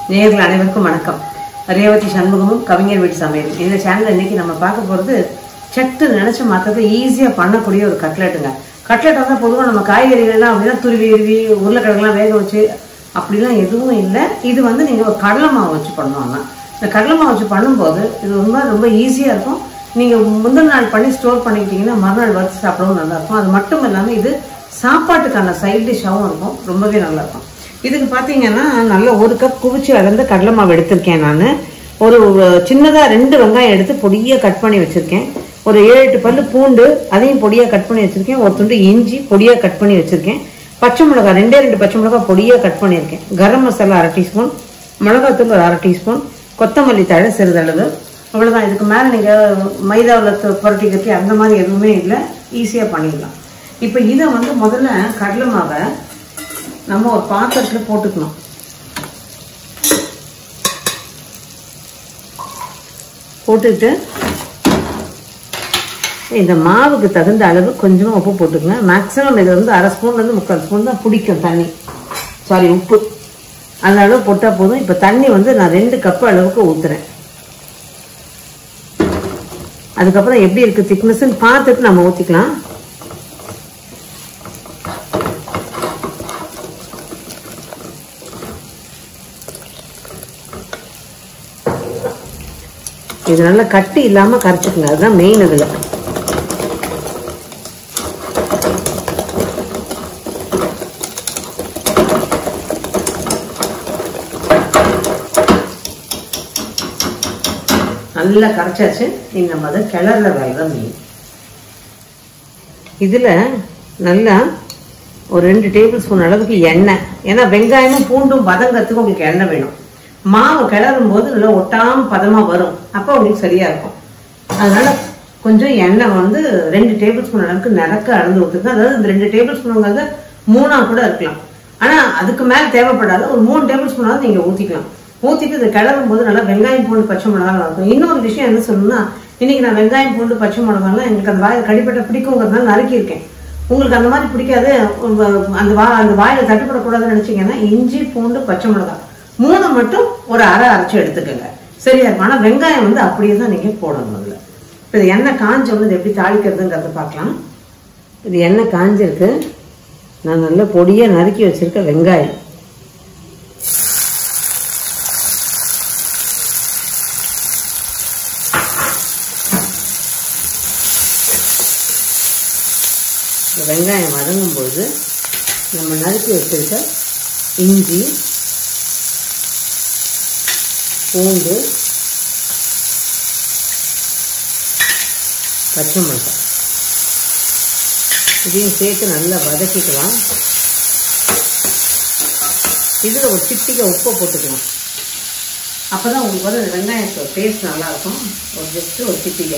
நேயர்கள் அனைவருக்கும் வணக்கம் ரேவதி சண்முகமும் கவிஞர் வீட்டு சமையல் இந்த சேனல்ல இன்னைக்கு நம்ம பார்க்க போறது சட்டு நினைச்சு மாத்தது ஈஸியா பண்ணக்கூடிய ஒரு கட்லெட்டுங்க கட்லெட் வந்து பொதுவாக நம்ம காய்கறிகள்லாம் அப்படின்னா துருவி உருவி உருளைக்கிழங்குலாம் வேக வச்சு அப்படிலாம் எதுவும் இல்லை இது வந்து நீங்க ஒரு கடலை மாவு வச்சு பண்ணணும்னா இந்த கடலை மாவு வச்சு பண்ணும்போது இது ரொம்ப ரொம்ப ஈஸியா இருக்கும் நீங்க முந்தின நாள் பண்ணி ஸ்டோர் பண்ணிக்கிட்டீங்கன்னா மறுநாள் வறுத்து சாப்பிடவும் நல்லா இருக்கும் அது மட்டும் இல்லாம இது சாப்பாட்டுக்கான சைட் டிஷ்ஷாகவும் இருக்கும் ரொம்பவே நல்லா இருக்கும் இதுக்கு பார்த்தீங்கன்னா நல்ல ஒரு கப் குவிச்சு அளந்த கடலை மாவு எடுத்திருக்கேன் நான் ஒரு சின்னதாக ரெண்டு வெங்காயம் எடுத்து பொடியாக கட் பண்ணி வச்சுருக்கேன் ஒரு ஏழு எட்டு பல்லு பூண்டு அதையும் பொடியாக கட் பண்ணி வச்சுருக்கேன் ஒரு துண்டு இஞ்சி பொடியாக கட் பண்ணி வச்சுருக்கேன் பச்சை மிளகாய் ரெண்டே ரெண்டு பச்சை மிளகாய் பொடியாக கட் பண்ணியிருக்கேன் கரம் மசாலா அரை டீஸ்பூன் மிளகாத்தூள் ஒரு அரை டீஸ்பூன் கொத்தமல்லி தழை சிறிதளவு அவ்வளோதான் இதுக்கு மேலே நீங்கள் மைதாவில் புரட்டி கட்டி அந்த மாதிரி எதுவுமே இல்லை ஈஸியாக பண்ணிடலாம் இப்போ இதை வந்து முதல்ல கடலை மாவை நம்ம ஒரு பாத்திரத்தில் போட்டுக்கணும் போட்டுட்டு இந்த மாவுக்கு தகுந்த அளவு கொஞ்சமாக உப்பு போட்டுக்கங்க மேக்ஸிமம் இது வந்து அரை ஸ்பூன்லேருந்து முக்கால் ஸ்பூன் தான் பிடிக்கும் தண்ணி சாரி உப்பு அந்த அளவு போட்டால் போதும் இப்போ தண்ணி வந்து நான் ரெண்டு கப் அளவுக்கு ஊற்றுறேன் அதுக்கப்புறம் எப்படி இருக்குது திக்னஸ்ன்னு பார்த்துட்டு நம்ம ஊற்றிக்கலாம் இது நல்லா கட்டி இல்லாம கரைச்சிக்கங்க அதுதான் மெயின் இதுல நல்லா கரைச்சாச்சு நீங்க நம்ம அதை கிளற வேலை தான் மெயின் இதுல நல்லா ஒரு ரெண்டு டேபிள் ஸ்பூன் அளவுக்கு எண்ணெய் ஏன்னா வெங்காயமும் பூண்டும் வதங்கிறதுக்கு உங்களுக்கு எண்ணெய் வேணும் மாவு கிளறும் போது நல்லா ஒட்டாம பதமா வரும் அப்போ உங்களுக்கு சரியா இருக்கும் அதனால கொஞ்சம் எண்ணெய் வந்து ரெண்டு டேபிள் ஸ்பூன் அளவுக்கு நிறக்க அளந்து ஊற்றுங்க அதாவது இந்த ரெண்டு டேபிள் ஸ்பூனுங்கிறது மூணா கூட இருக்கலாம் ஆனா அதுக்கு மேல தேவைப்படாத ஒரு மூணு டேபிள் ஸ்பூனாவது நீங்க ஊத்திக்கலாம் ஊத்திட்டு இதை கிளறும் போது நல்லா வெங்காயம் பூண்டு பச்சை மிளகாய் இருக்கும் இன்னொரு விஷயம் என்ன சொல்லணும்னா இன்னைக்கு நான் வெங்காயம் பூண்டு பச்சை மிளகாய்லாம் எனக்கு அந்த வாயில் கடிப்பட்ட பிடிக்குங்கிறதுனால நறுக்கியிருக்கேன் உங்களுக்கு அந்த மாதிரி பிடிக்காது அந்த வா அந்த வாயில தட்டுப்படக்கூடாதுன்னு நினைச்சீங்கன்னா இஞ்சி பூண்டு பச்சை மிளகாய் மூணு மட்டும் ஒரு அரை அரைச்சி எடுத்துக்கோங்க சரியா இருக்கும் ஆனால் வெங்காயம் வந்து அப்படியே தான் நீங்கள் போடணும் அதில் இப்போ இது எண்ணெய் காஞ்ச வந்து இது எப்படி தாளிக்கிறதுங்கிறத பார்க்கலாம் இது எண்ணெய் காஞ்சிருக்கு நான் நல்ல பொடியாக நறுக்கி வச்சிருக்க வெங்காயம் இந்த வெங்காயம் வதங்கும் பொழுது நம்ம நறுக்கி வச்சிருக்க இஞ்சி பூண்டு பச்சை மிளகாய் இதையும் சேர்த்து நல்லா வதக்கிக்கலாம் இதில் ஒரு சிட்டிகை உப்பை போட்டுக்கலாம் அப்போ தான் உங்களுக்கு வந்து வெங்காயத்தோட டேஸ்ட் நல்லாயிருக்கும் ஒரு ஜஸ்ட்டு ஒரு சிட்டிகை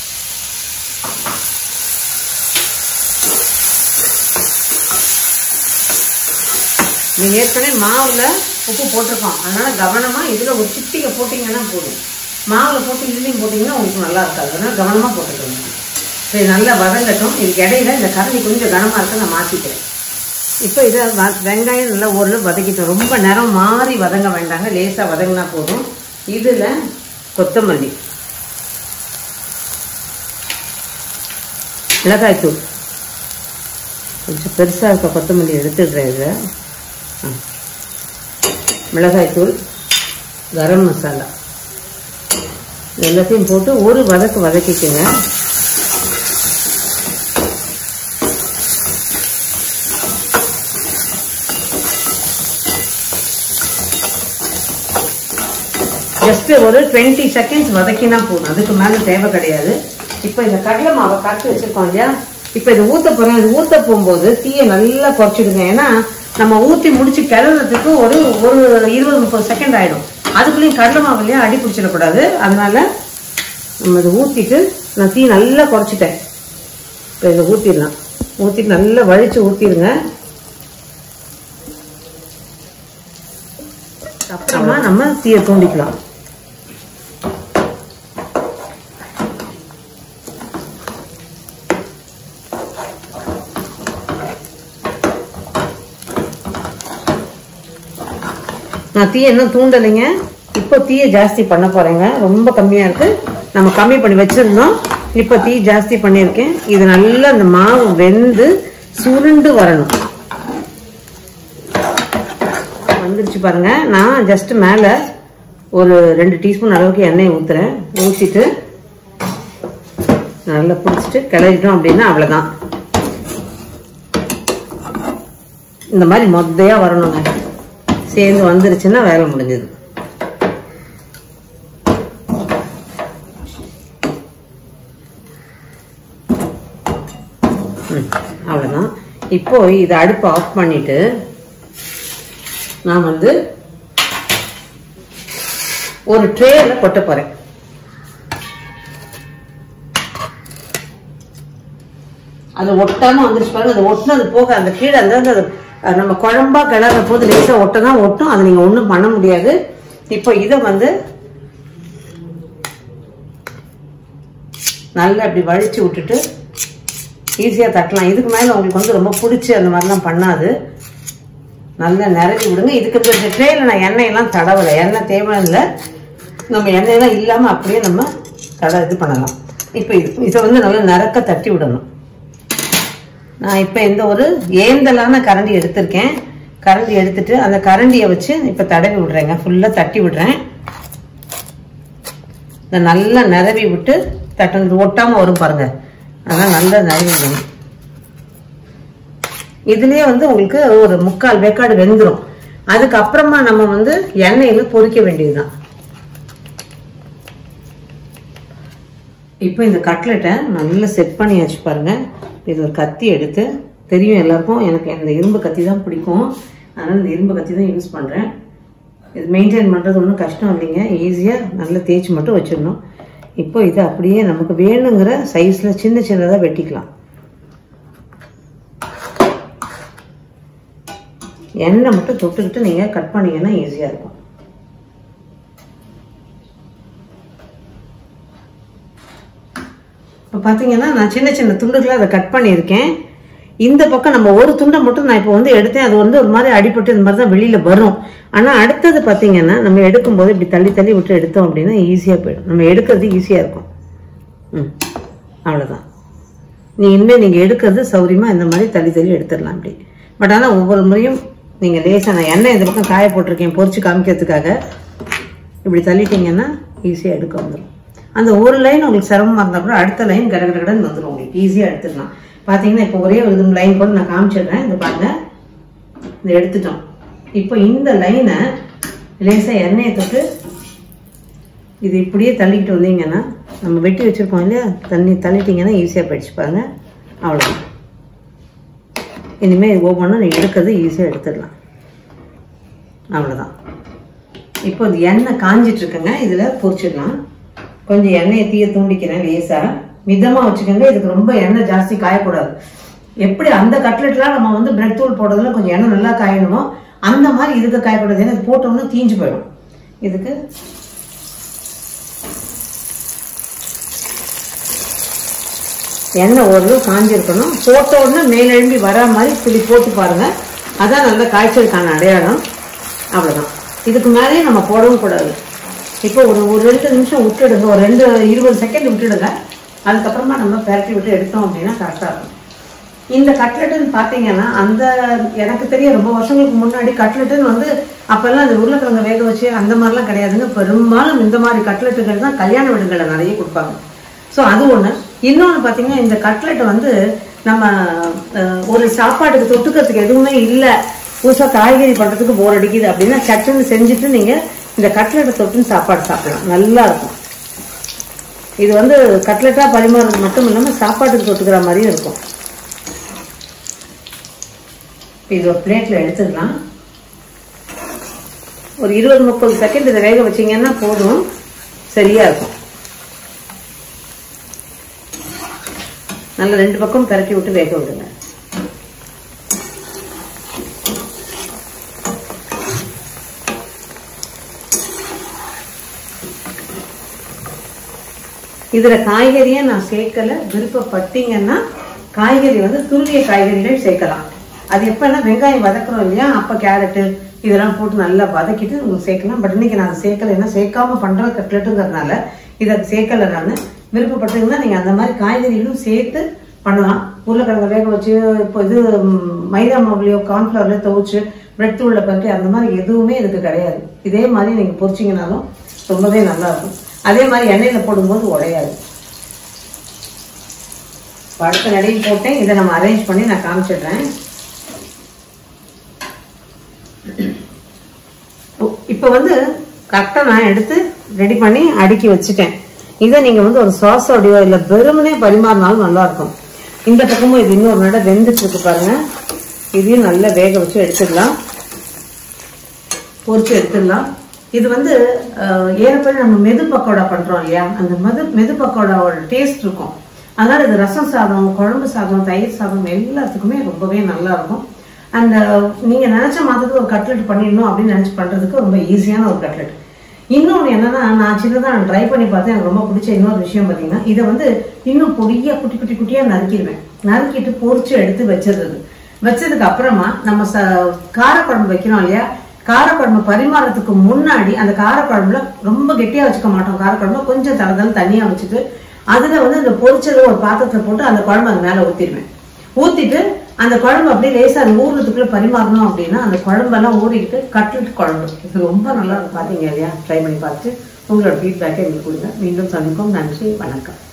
நீங்கள் ஏற்கனவே மாவில் உப்பு போட்டிருக்கோம் அதனால் கவனமாக இதில் ஒரு சிட்டிகை போட்டிங்கன்னா போதும் மாவில் போட்டு இதுலேயும் போட்டிங்கன்னா உங்களுக்கு நல்லா இருக்காது அதனால் கவனமாக போட்டுக்கோங்க சரி நல்லா வதங்கட்டும் இதுக்கு இடையில இந்த கரண்டி கொஞ்சம் கனமாக இருக்க நான் மாற்றிக்கிறேன் இப்போ இதை வெங்காயம் நல்லா ஓரளவு வதக்கிட்டோம் ரொம்ப நேரம் மாறி வதங்க வேண்டாங்க லேசாக வதங்கினா போதும் இதில் கொத்தமல்லி மிளகாய்த்தூள் கொஞ்சம் பெருசாக இருக்க கொத்தமல்லி எடுத்துடுறேன் இதை மிளகாய்த்தூள் கரம் மசாலா எல்லாத்தையும் போட்டு ஒரு வதக்கு வதக்கிக்கோங்க ஜஸ்ட் ஒரு டுவெண்ட்டி செகண்ட்ஸ் வதக்கினா போதும் அதுக்கு மேல தேவை கிடையாது இப்போ இந்த கடலை மாவை கரைச்சி வச்சிருக்கோம் இல்லையா இப்போ இது ஊத்த போறோம் இது ஊத்த போகும்போது தீயை நல்லா குறைச்சிடுங்க ஏன்னா நம்ம ஊத்தி முடிச்சு கிளறதுக்கு ஒரு ஒரு இருபது முப்பது செகண்ட் ஆயிடும் அதுக்குள்ளேயும் கடலை மாவு இல்லையா அடி பிடிச்சிடக்கூடாது அதனால நம்ம இதை ஊத்திட்டு நான் தீ நல்லா குறைச்சிட்டேன் இப்போ இதை ஊத்திடலாம் ஊத்திட்டு நல்லா வழிச்சு ஊத்திடுங்க அப்புறமா நம்ம தீயை தூண்டிக்கலாம் நான் தீயை இன்னும் தூண்டலைங்க இப்போ தீயை ஜாஸ்தி பண்ண போறேங்க ரொம்ப கம்மியா இருக்கு நம்ம கம்மி பண்ணி வச்சிருந்தோம் இப்போ தீ ஜாஸ்தி பண்ணியிருக்கேன் இது நல்லா இந்த மாவு வெந்து சுருண்டு வரணும் வந்துருச்சு பாருங்க நான் ஜஸ்ட் மேல ஒரு ரெண்டு டீஸ்பூன் அளவுக்கு எண்ணெய் ஊத்துறேன் ஊற்றிட்டு நல்லா பிடிச்சிட்டு கிளறிட்டோம் அப்படின்னா அவ்வளவுதான் இந்த மாதிரி மொத்தையா வரணுங்க சேர்ந்து வந்துருச்சுன்னா வேலை முடிஞ்சது ம், அவ்வளவுதான் இப்போ இதை அடுப்பை ஆஃப் பண்ணிட்டு நான் வந்து ஒரு ட்ரேல கொட்ட போறேன் அது ஒட்டாம வந்துருச்சு பாருங்க அது ஒட்டினது போக அந்த கீழே அந்த அந்த அஹ், நம்ம குழம்பா கிளற போது லேசா ஒட்ட தான் ஒட்டும் அது நீங்க ஒண்ணும் பண்ண முடியாது இப்போ இதை வந்து நல்லா இப்படி வழிச்சு விட்டுட்டு ஈஸியா தட்டலாம் இதுக்கு மேல உங்களுக்கு வந்து ரொம்ப பிடிச்சி அந்த மாதிரிலாம் பண்ணாது நல்லா நிரப்பி விடுங்க இதுக்கு இந்த ட்ரேல நான் எண்ணெயெல்லாம் தடவலை எண்ணெய் தேவையில்லை நம்ம எண்ணெயெல்லாம் இல்லாம அப்படியே நம்ம தட இது பண்ணலாம் இப்போ இது இதை வந்து நல்லா நிறக்க தட்டி விடணும் நான் இப்போ இந்த ஒரு ஏந்தலான கரண்டி எடுத்திருக்கேன் கரண்டி எடுத்துட்டு அந்த கரண்டியை வச்சு இப்போ தடவி விடுறேங்க ஃபுல்லாக தட்டி விடுறேன் இதை நல்லா நிரவி விட்டு தட்டு ஒட்டாம வரும் பாருங்க அதான் நல்லா நிரவி விடணும் இதுலயே வந்து உங்களுக்கு ஒரு முக்கால் வேக்காடு வெந்துடும் அதுக்கப்புறமா நம்ம வந்து எண்ணெயில பொரிக்க வேண்டியதுதான் இப்போ இந்த கட்லெட்டை நல்லா செட் பண்ணியாச்சு பாருங்க இது ஒரு கத்தி எடுத்து தெரியும் எல்லாருக்கும் எனக்கு இந்த இரும்பு கத்தி தான் பிடிக்கும் அதனால இந்த இரும்பு கத்தி தான் யூஸ் பண்றேன் இது மெயின்டைன் பண்றது ஒன்றும் கஷ்டம் இல்லைங்க ஈஸியாக நல்லா தேய்ச்சி மட்டும் வச்சிடணும் இப்போ இதை அப்படியே நமக்கு வேணுங்கிற சைஸ்ல சின்ன சின்னதாக வெட்டிக்கலாம் எண்ணெய் மட்டும் தொட்டுக்கிட்டு நீங்க கட் பண்ணீங்கன்னா ஈஸியா இருக்கும் இப்போ பார்த்தீங்கன்னா நான் சின்ன சின்ன துண்டுகளாக அதை கட் பண்ணியிருக்கேன் இந்த பக்கம் நம்ம ஒரு துண்டை மட்டும் நான் இப்போ வந்து எடுத்தேன் அது வந்து ஒரு மாதிரி அடிபட்டு இந்த மாதிரி தான் வெளியில் வரும் ஆனால் அடுத்தது பார்த்தீங்கன்னா நம்ம எடுக்கும்போது இப்படி தள்ளி தள்ளி விட்டு எடுத்தோம் அப்படின்னா ஈஸியாக போயிடும் நம்ம எடுக்கிறது ஈஸியாக இருக்கும் ம் அவ்வளோதான் நீ இனிமேல் நீங்கள் எடுக்கிறது சௌரியமாக இந்த மாதிரி தள்ளி தள்ளி எடுத்துடலாம் அப்படி பட் ஆனால் ஒவ்வொரு முறையும் நீங்கள் லேசாக நான் எண்ணெய் இந்த பக்கம் காய போட்டிருக்கேன் பொரிச்சு காமிக்கிறதுக்காக இப்படி தள்ளிட்டீங்கன்னா ஈஸியாக எடுக்க வந்துடும் அந்த ஒரு லைன் உங்களுக்கு சிரமமாக இருந்தால் கூட அடுத்த லைன் கட கட கடன்னு வந்துடும் உங்களுக்கு ஈஸியாக எடுத்துடலாம் பார்த்தீங்கன்னா இப்போ ஒரே ஒரு லைன் கூட நான் காமிச்சிடுறேன் இந்த பாருங்க இதை எடுத்துட்டோம் இப்போ இந்த லைனை லேசாக எண்ணெயை தொட்டு இது இப்படியே தள்ளிக்கிட்டு வந்தீங்கன்னா நம்ம வெட்டி வச்சிருக்கோம் இல்லையா தண்ணி தள்ளிட்டீங்கன்னா ஈஸியாக போயிடுச்சு பாருங்க அவ்வளோதான் இனிமேல் இது ஒவ்வொன்றும் நீ எடுக்கிறது ஈஸியாக எடுத்துடலாம் அவ்வளோதான் இப்போ இந்த எண்ணெய் காஞ்சிட்டு இருக்குங்க இதில் பொரிச்சிடலாம் கொஞ்சம் எண்ணெயை தீய தூண்டிக்கிறேன் லேசாக மிதமாக வச்சுக்கோங்க இதுக்கு ரொம்ப எண்ணெய் ஜாஸ்தி காயக்கூடாது எப்படி அந்த கட்லெட்லாம் நம்ம வந்து பிரெட் தூள் போடுறதுல கொஞ்சம் எண்ணெய் நல்லா காயணுமோ அந்த மாதிரி இதுக்கு காயக்கூடாது ஏன்னா இது போட்டோம்னா தீஞ்சு போயிடும் இதுக்கு எண்ணெய் ஓரளவு காஞ்சிருக்கணும் போட்ட உடனே மேலெழும்பி வரா மாதிரி துளி போட்டு பாருங்க அதான் நல்ல காய்ச்சலுக்கான அடையாளம் அவ்வளவுதான் இதுக்கு மேலேயே நம்ம போடவும் கூடாது இப்போ ஒரு ஒரு ரெண்டு நிமிஷம் விட்டுடுங்க ஒரு ரெண்டு இருபது செகண்ட் விட்டுடுங்க அதுக்கப்புறமா நம்ம பெரட்டி விட்டு எடுத்தோம் அப்படின்னா கரெக்டாக இருக்கும் இந்த கட்லெட்டுன்னு பார்த்தீங்கன்னா அந்த எனக்கு தெரிய ரொம்ப வருஷங்களுக்கு முன்னாடி கட்லெட்டுன்னு வந்து அப்போல்லாம் அந்த உருளைக்கிழங்கு வேக வச்சு அந்த மாதிரிலாம் கிடையாதுங்க பெரும்பாலும் இந்த மாதிரி கட்லெட்டுகள் தான் கல்யாண வீடுகளில் நிறைய கொடுப்பாங்க ஸோ அது ஒன்று இன்னொன்று பார்த்தீங்கன்னா இந்த கட்லெட் வந்து நம்ம அஹ், ஒரு சாப்பாட்டுக்கு தொட்டுக்கிறதுக்கு எதுவுமே இல்லை புதுசாக காய்கறி பண்ணுறதுக்கு போர் அடிக்குது அப்படின்னா சட்டுன்னு செஞ்சுட்டு நீங்கள் இந்த கட்லெட்டை தொட்டுன்னு சாப்பாடு சாப்பிடலாம் நல்லா இருக்கும் இது வந்து கட்லெட்டாக பரிமாறுறது மட்டும் இல்லாமல் சாப்பாட்டுக்கு தொட்டுக்கிற மாதிரியும் இருக்கும் இப்ப இது ஒரு பிளேட்டில் எடுத்துக்கலாம் ஒரு இருபது முப்பது செகண்ட் இதை வேக வச்சீங்கன்னா போதும் சரியா இருக்கும் நல்லா ரெண்டு பக்கம் பரட்டி விட்டு வேக விடுங்க இதுல காய்கறியை நான் சேர்க்கல விருப்பப்பட்டீங்கன்னா காய்கறி வந்து துருவிய காய்கறிகள் சேர்க்கலாம் அது எப்பன்னா வெங்காயம் வதக்குறோம் இல்லையா அப்ப கேரட்டு இதெல்லாம் போட்டு நல்லா வதக்கிட்டு உங்களுக்கு சேர்க்கலாம் பட் இன்னைக்கு நான் சேர்க்கல ஏன்னா சேர்க்காம பண்ற கட்லெட்டுங்கிறதுனால இதை சேர்க்கல நான் விருப்பப்பட்டீங்கன்னா நீங்க அந்த மாதிரி காய்கறிகளும் சேர்த்து பண்ணலாம் உருளைக்கிழங்கு வேக வச்சு இப்போ இது ம், மைதா மாவுலையோ கார்ன்ஃபிளவர்லையோ துவைச்சு பிரெட் தூள்ல பருக்கி அந்த மாதிரி எதுவுமே இதுக்கு கிடையாது இதே மாதிரி நீங்க பொரிச்சீங்கனாலும் ரொம்பவே நல்லா இருக்கும் அதே மாதிரி எண்ணெயில போடும்போது உடையாது இப்ப அடுத்த நடையில் போட்டேன் இதை நம்ம அரேஞ்ச் பண்ணி நான் காமிச்சிடுறேன் இப்போ வந்து கரெக்டாக நான் எடுத்து ரெடி பண்ணி அடுக்கி வச்சுட்டேன் இதை நீங்க வந்து ஒரு சாஸோடையோ இல்லை வெறுமனே பரிமாறினாலும் நல்லா இருக்கும் இந்த பக்கமும் இது இன்னொரு நட வெந்துட்டு இருக்கு பாருங்க இதையும் நல்லா வேக வச்சு எடுத்துடலாம் பொரிச்சு எடுத்துடலாம் இது வந்து அஹ், ஏறக்குறைய நம்ம மெது பக்கோடா பண்றோம் இல்லையா அந்த மது மெது பக்கோடாவோட டேஸ்ட் இருக்கும் அதனால இது ரசம் சாதம் குழம்பு சாதம் தயிர் சாதம் எல்லாத்துக்குமே ரொம்பவே நல்லா இருக்கும் அந்த நீங்க நினைச்ச மாதிரி ஒரு கட்லெட் பண்ணிடணும் அப்படின்னு நினைச்சு பண்றதுக்கு ரொம்ப ஈஸியான ஒரு கட்லெட் இன்னொன்று என்னன்னா நான் சின்னதாக நான் ட்ரை பண்ணி பார்த்தேன் எனக்கு ரொம்ப பிடிச்ச இன்னொரு விஷயம் பார்த்தீங்கன்னா இதை வந்து இன்னும் பொடியா குட்டி குட்டி குட்டியா நறுக்கிடுவேன் நறுக்கிட்டு பொரிச்சு எடுத்து வச்சிடுறது வச்சதுக்கு அப்புறமா நம்ம ச காரக்குழம்பு வைக்கிறோம் இல்லையா காரக்குழம்பு பரிமாறதுக்கு முன்னாடி அந்த காரக்குழம்புல ரொம்ப கெட்டியா வச்சுக்க மாட்டோம் காரக்குழம்புல கொஞ்சம் தளதள தனியா வச்சுட்டு அதுல வந்து இந்த பொரிச்சதை ஒரு பாத்திரத்துல போட்டு அந்த குழம்பு அது மேல ஊத்திடுவேன் ஊத்திட்டு அந்த குழம்பு அப்படியே லேசா அது ஊறுறதுக்குள்ள பரிமாறணும் அப்படின்னா அந்த குழம்பெல்லாம் ஊறிட்டு கட்லெட் குழம்பு இது ரொம்ப நல்லா இருக்கும் பாத்தீங்க இல்லையா ட்ரை பண்ணி பார்த்து உங்களோட ஃபீட்பேக்கை எங்களுக்கு கொடுங்க மீண்டும் சந்திப்போம் நன்றி வணக்கம்